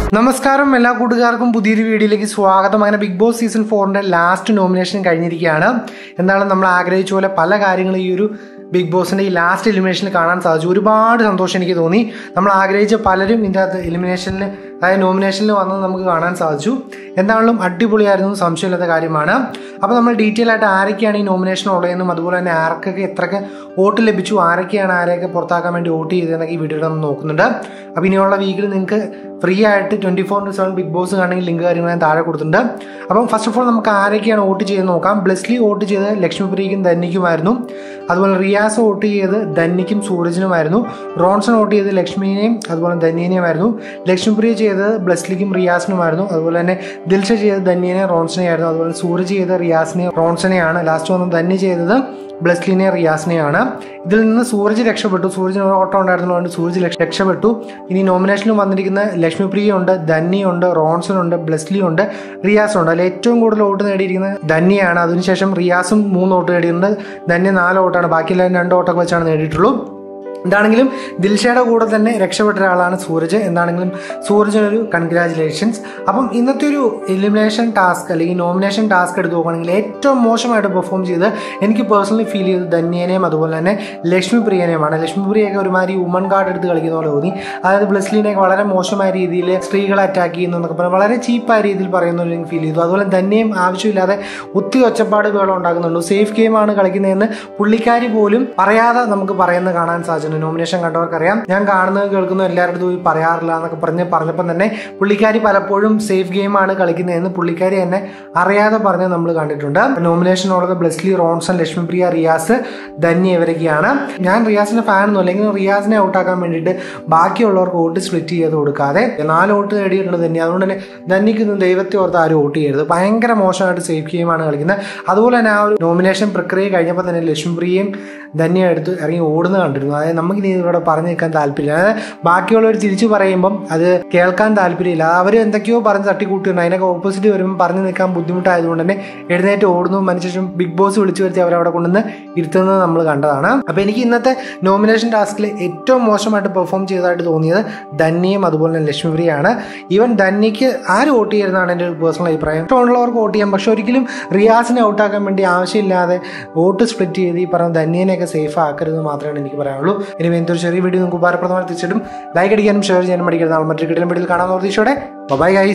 നമസ്കാരം എല്ലാ കൂട്ടുകാർക്കും പുതിയൊരു വീഡിയോയിലേക്ക് സ്വാഗതം അങ്ങനെ ബിഗ് ബോസ് സീസൺ ഫോറിന്റെ ലാസ്റ്റ് നോമിനേഷൻ കഴിഞ്ഞിരിക്കുകയാണ് എന്നാലും നമ്മൾ ആഗ്രഹിച്ച പോലെ പല കാര്യങ്ങളും ഈ ഒരു ബിഗ് ബോസിന്റെ ഈ ലാസ്റ്റ് എലിമിനേഷനിൽ കാണാൻ സാധിച്ചു ഒരുപാട് സന്തോഷം എനിക്ക് തോന്നി നമ്മൾ ആഗ്രഹിച്ച പലരും ഇതിൻ്റെ അകത്ത് എലിമിനേഷനിൽ അതായത് നോമിനേഷനിൽ വന്നത് നമുക്ക് കാണാൻ സാധിച്ചു എന്താണെങ്കിലും അടിപൊളിയായിരുന്നു സംശയമില്ലാത്ത കാര്യമാണ് അപ്പോൾ നമ്മൾ ഡീറ്റെയിൽ ആയിട്ട് ആരൊക്കെയാണ് ഈ നോമിനേഷൻ ഉള്ളതെന്നും അതുപോലെ തന്നെ ആർക്കൊക്കെ എത്രയൊക്കെ വോട്ട് ലഭിച്ചു ആരൊക്കെയാണ് ആരെയൊക്കെ പുറത്താക്കാൻ വേണ്ടി വോട്ട് ചെയ്തതെന്നൊക്കെ ഈ വീഡിയോയിൽ നമ്മൾ നോക്കുന്നുണ്ട് അപ്പോൾ ഇനിയുള്ള വീക്കിൽ നിങ്ങൾക്ക് ഫ്രീ ആയിട്ട് twenty four into seven Big Boss കാണണമെങ്കിൽ ലിങ്ക് കാര്യങ്ങൾ ഞാൻ താഴെ കൊടുത്തിട്ടുണ്ട് അപ്പം ഫസ്റ്റ് ഓഫ് ഓൾ നമുക്ക് ആരൊക്കെയാണ് വോട്ട് ചെയ്ത് നോക്കാം ബ്ലെസ്ലി വോട്ട് ചെയ്ത് ലക്ഷ്മിപ്രിയയ്ക്കും ധന്യയ്ക്കുമായിരുന്നു അതുപോലെ റിയാസ് വോട്ട് ചെയ്ത് ധന്യയ്ക്കും സൂരജിനുമായിരുന്നു റോൺസൺ വോട്ട് ചെയ്ത് ലക്ഷ്മിനെയും അതുപോലെ ധന്യനെയുമായിരുന്നു ലക്ഷ്മിപ്രിയ ചെയ്തത് ബ്ലെസ്ലിക്കും റിയാസിനുമായിരുന്നു അതുപോലെ തന്നെ ദിൽഷ ചെയ്തത് ധന്യനെ റോൺസനെയായിരുന്നു അതുപോലെ സൂരജ് ചെയ്ത റിയാസിനെ റോൺസനെയാണ് ലാസ്റ്റ് വന്ന് ധന്യ ചെയ്തത് ബ്ലസ്ലിനെ റിയാസിനെയാണ് ഇതിൽ നിന്ന് സൂരജ് രക്ഷപ്പെട്ടു സൂരജിന് ഒരു ഓട്ടം ഉണ്ടായിരുന്നതുകൊണ്ട് സൂരജ് രക്ഷ- രക്ഷപ്പെട്ടു ഇനി നോമിനേഷനിൽ വന്നിരിക്കുന്ന ലക്ഷ്മിപ്രിയ ഉണ്ട് ധന്യ ഉണ്ട് റോൺസൺ ഉണ്ട് ബ്ലസ്ലി ഉണ്ട് റിയാസ് ഉണ്ട് അതിൽ ഏറ്റവും കൂടുതൽ വോട്ട് നേടിയിരിക്കുന്നത് ധന്യയാണ് അതിനുശേഷം റിയാസും മൂന്ന് വോട്ട് നേടിയിട്ടുണ്ട് ധന്യ നാല് വോട്ടാണ് ബാക്കിയെല്ലാം രണ്ട് വോട്ടൊക്കെ വെച്ചാണ് നേടിയിട്ടുള്ളൂ എന്താണെങ്കിലും ദിൽഷയുടെ കൂടെ തന്നെ രക്ഷപ്പെട്ട ഒരാളാണ് സൂരജ് എന്താണെങ്കിലും സൂരജിനൊരു കൺഗ്രാചുലേഷൻസ് അപ്പം ഇന്നത്തെ ഒരു എലിമിനേഷൻ ടാസ്ക് അല്ലെങ്കിൽ നോമിനേഷൻ ടാസ്ക് എടുത്ത് നോക്കുകയാണെങ്കിൽ ഏറ്റവും മോശമായിട്ട് പെർഫോം ചെയ്ത് എനിക്ക് പേഴ്സണലി ഫീൽ ചെയ്തത് ധന്യനെയും അതുപോലെ തന്നെ ലക്ഷ്മി പ്രിയനെയുമാണ് ലക്ഷ്മി പ്രിയൊക്കെ ഒരുമാതിരി വുമൺ കാർഡ് എടുത്ത് കളിക്കുന്ന പോലെ തോന്നി അതായത് ബ്ലസ്ലിനെയൊക്കെ വളരെ മോശമായ രീതിയിൽ സ്ത്രീകളെ അറ്റാക്ക് ചെയ്യുന്നു എന്നൊക്കെ പറഞ്ഞാൽ വളരെ ചീപ്പായ രീതിയിൽ പറയുന്ന ഒരു എനിക്ക് ഫീൽ ചെയ്തു അതുപോലെ ധന്യയും ആവശ്യമില്ലാതെ ഒത്തിരി ഒച്ചപ്പാട് ബഹളം ഉണ്ടാക്കുന്നുണ്ട് സേഫ് ഗെയിമാണ് കളിക്കുന്നതെന്ന് പുള്ളിക്കാരി പോലും പറയാതെ നമുക്ക് പറയുന്നത് കാണാൻ സാധിച്ചിട്ടുണ്ട് നോമിനേഷൻ കണ്ടവർക്കറിയാം ഞാൻ കാണുന്നത് കേൾക്കുന്നത് എല്ലാവരുടെ അടുത്തും പോയി പറയാറില്ല എന്നൊക്കെ പറഞ്ഞ് പറഞ്ഞപ്പോൾ തന്നെ പുള്ളിക്കാരി പലപ്പോഴും സേഫ് ഗെയിമാണ് കളിക്കുന്നതെന്ന് പുള്ളിക്കാരി തന്നെ അറിയാതെ പറഞ്ഞ് നമ്മൾ കണ്ടിട്ടുണ്ട് നോമിനേഷൻ ഉള്ളത് ബ്ലെസ്ലി റോൺസൺ ലക്ഷ്മിപ്രിയ റിയാസ് ധന്യ ഇവരൊക്കെയാണ് ഞാൻ റിയാസിന്റെ ഫാൻ ഒന്നും അല്ലെങ്കിൽ റിയാസിനെ ഔട്ടാക്കാൻ വേണ്ടിയിട്ട് ബാക്കിയുള്ളവർക്ക് വോട്ട് സ്പ്ലിറ്റ് ചെയ്ത് കൊടുക്കാതെ നാല് വോട്ട് നേടിയിട്ടുണ്ട് ധന്യ അതുകൊണ്ട് തന്നെ ധന്യക്ക് ഇന്ന് ദൈവത്തെ ഓർത്ത് ആരും വോട്ട് ചെയ്യരുത് ഭയങ്കര മോശമായിട്ട് സേഫ് ഗെയിമാണ് കളിക്കുന്നത് അതുപോലെ തന്നെ ആ ഒരു നോമിനേഷൻ പ്രക്രിയ കഴിഞ്ഞപ്പോൾ തന്നെ ലക്ഷ്മിപ്രിയയും ധന്യ എടുത്ത് ഇറങ്ങി ഓടുന്ന കണ്ടിരുന്നു അതായത് നമുക്ക് ഇനി ഇവിടെ പറഞ്ഞു നിൽക്കാൻ താല്പര്യമില്ല അതായത് ബാക്കിയുള്ളവർ തിരിച്ചു പറയുമ്പം അത് കേൾക്കാൻ താല്പര്യമില്ല അവർ എന്തൊക്കെയോ പറഞ്ഞ് തട്ടിക്കൂട്ടിയുണ്ട് അതിനൊക്കെ ഓപ്പോസിറ്റ് വരുമ്പോൾ പറഞ്ഞു നിൽക്കാൻ ബുദ്ധിമുട്ടായതുകൊണ്ട് തന്നെ എഴുന്നേറ്റ് ഓടുന്നു മനുഷ്യൻ ബിഗ് ബോസ് വിളിച്ചു വരുത്തി അവരവിടെ കൊണ്ടുവന്ന് ഇരുത്തുന്നത് നമ്മൾ കണ്ടതാണ് അപ്പോൾ എനിക്ക് ഇന്നത്തെ നോമിനേഷൻ ടാസ്കിൽ ഏറ്റവും മോശമായിട്ട് പെർഫോം ചെയ്തതായിട്ട് തോന്നിയത് ധന്യയും അതുപോലെ തന്നെ ലക്ഷ്മിപ്രിയാണ് ഈവൻ ധന്യയ്ക്ക് ആര് വോട്ട് ചെയ്യുന്നതാണ് എൻ്റെ ഒരു പേഴ്സണൽ അഭിപ്രായം ഇഷ്ടമുള്ളവർക്ക് വോട്ട് ചെയ്യാം പക്ഷെ ഒരിക്കലും റിയാസിനെ ഔട്ടാക്കാൻ വേണ്ടി ആവശ്യമില്ലാതെ വോട്ട് സ്പ്ലിറ്റ് ചെയ്ത് ഈ പറഞ്ഞ ധന്യനെയൊക്കെ സേഫ് ആക്കരുത് മാത്രമാണ് എനിക്ക് പറയാനുള്ളൂ ഇനി എന്തൊരു ചെറിയ വീഡിയോ നിങ്ങൾക്ക് ഉപകാരപ്രദമായി തീർച്ചയായിട്ടും ലൈക്ക് അടിക്കാനും ഷെയർ ചെയ്യാനും പഠിക്കുന്ന ആൾ മറ്റൊരു കിടലും വീഡിയോയിൽ കാണാൻ പ്രതീക്ഷയോടെ ബൈ ഗൈസ്